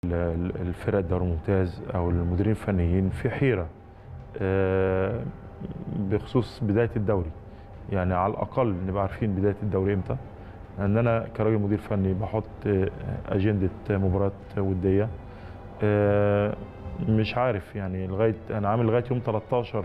الفرق الدوري الممتاز او المديرين الفنيين في حيره آه، بخصوص بدايه الدوري يعني على الاقل نبقى عارفين بدايه الدوري امتى ان انا كراجل مدير فني بحط آه، اجنده مباراه وديه آه، مش عارف يعني لغايه انا عامل لغايه يوم 13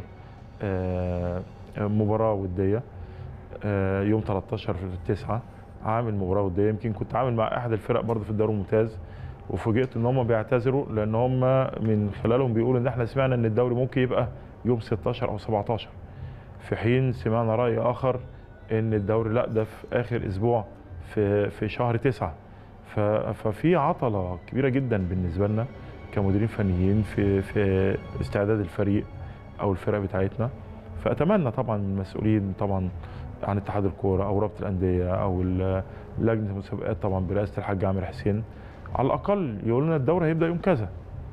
آه، مباراه وديه آه، يوم 13 في 9 عامل مباراه وديه يمكن كنت عامل مع احد الفرق برضه في الدوري الممتاز وفوجئت ان هم بيعتذروا لان هم من خلالهم بيقولوا ان احنا سمعنا ان الدوري ممكن يبقى يوم 16 او 17 في حين سمعنا راي اخر ان الدوري لا ده في اخر اسبوع في في شهر 9 ف- ففي عطله كبيره جدا بالنسبه لنا كمديرين فنيين في في استعداد الفريق او الفرق بتاعتنا فاتمنى طبعا من المسؤولين طبعا عن اتحاد الكوره او رابطه الانديه او ال- لجنه المسابقات طبعا برئاسه الحاج عامر حسين على الاقل يقولوا لنا الدوري هيبدا يوم كذا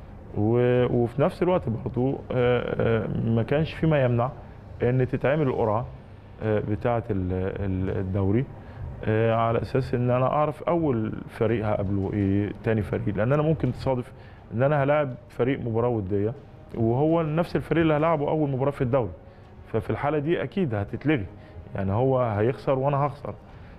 و- وفي نفس الوقت برضو آه، آه، ما كانش فيما يمنع ان تتعمل القرعه آه، بتاعه ال- ال- الدوري آه، على اساس ان انا اعرف اول فريق هقابله ايه تاني فريق لان انا ممكن تصادف ان انا هلاعب فريق مباراه وديه وهو نفس الفريق اللي هلاعبه اول مباراه في الدوري ففي الحاله دي اكيد هتتلغي يعني هو هيخسر وانا هخسر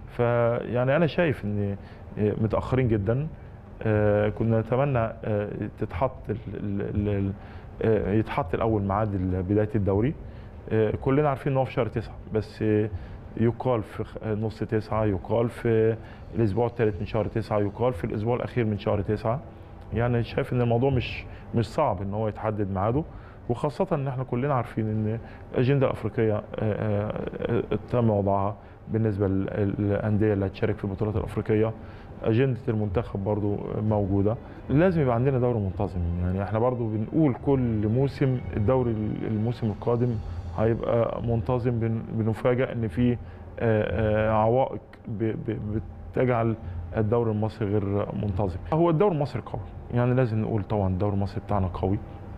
فيعني انا شايف ان آه، متاخرين جدا آه، كنا نتمنى آه، تتحط ال- ال- ال- آه، يتحط الاول ميعاد ال- بدايه الدوري آه، كلنا عارفين ان هو في شهر تسعة بس آه، يقال في خ- نص تسعة يقال في الاسبوع الثالث من شهر تسعة يقال في الاسبوع الاخير من شهر تسعة يعني شايف ان الموضوع مش مش صعب ان هو يتحدد ميعاده وخاصة ان احنا كلنا عارفين ان الاجندة الافريقية آه، آه، آه، تم وضعها بالنسبة للاندية اللي هتشارك في البطولات الافريقية اجندة المنتخب برضو موجودة لازم يبقى عندنا دوري منتظم يعني احنا برضو بنقول كل موسم الدوري الموسم القادم هيبقى منتظم بن- بنفاجئ ان في آه، آه، عوائق ب- ب- بتجعل الدوري المصري غير منتظم هو الدوري المصري قوي يعني لازم نقول طبعا الدوري المصري بتاعنا قوي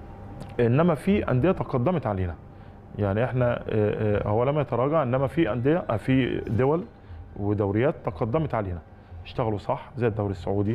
انما في انديه تقدمت علينا يعني احنا آه، آه، هو لم يتراجع انما في انديه آه، في دول ودوريات تقدمت علينا اشتغلوا صح زي الدوري السعودي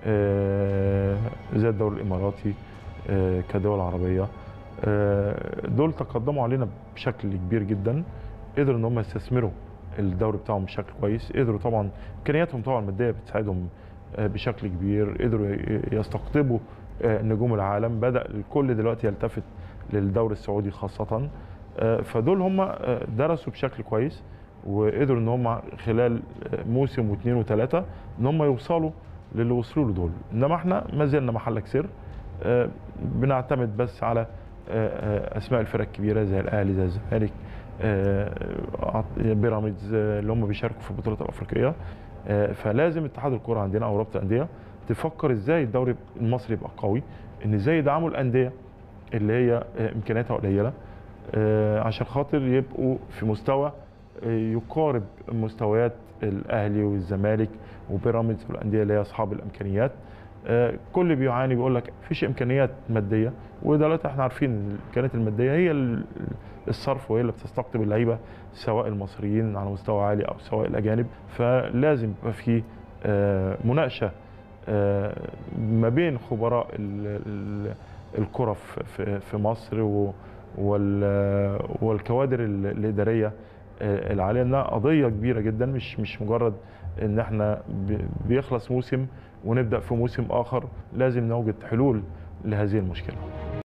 آه، زي الدوري الاماراتي آه، كدول عربيه آه، دول تقدموا علينا بشكل كبير جدا قدروا ان هم يستثمروا الدوري بتاعهم بشكل كويس قدروا طبعا امكانياتهم طبعا الماديه بتساعدهم آه، بشكل كبير قدروا ي- يستقطبوا آه، نجوم العالم بدا الكل دلوقتي يلتفت للدوري السعودي خاصه آه، فدول هم آه، درسوا بشكل كويس وقدروا ان هم خلال آه، موسم واثنين وثلاثه ان هم يوصلوا للي وصلوا له دول انما احنا ما زلنا محلك سر آه، بنعتمد بس على آه، آه، اسماء الفرق الكبيره زي الاهلي زي الزمالك آه، عط- بيراميدز آه، اللي هم بيشاركوا في البطولات الافريقيه آه، فلازم اتحاد الكره عندنا او رابطه الانديه تفكر ازاي الدوري المصري يبقى قوي ان ازاي يدعموا الانديه اللي هي آه، امكانياتها قليله آه، عشان خاطر يبقوا في مستوى آه، يقارب مستويات الاهلي والزمالك وبيراميدز والانديه اللي هي اصحاب الامكانيات آه، كل بيعاني بيقول لك مفيش امكانيات ماديه ودلوقتي احنا عارفين ان الامكانيات الماديه هي ال- الصرف وهي اللي بتستقطب اللعيبه سواء المصريين على مستوى عالي او سواء الاجانب فلازم يبقى في آه، مناقشه آه، ما بين خبراء ال- ال- الكره في- في في مصر و- وال- والكوادر ال- الاداريه آه، العاليه انها قضيه كبيره جدا مش مش مجرد ان احنا ب- بيخلص موسم ونبدا في موسم اخر لازم نوجد حلول لهذه المشكله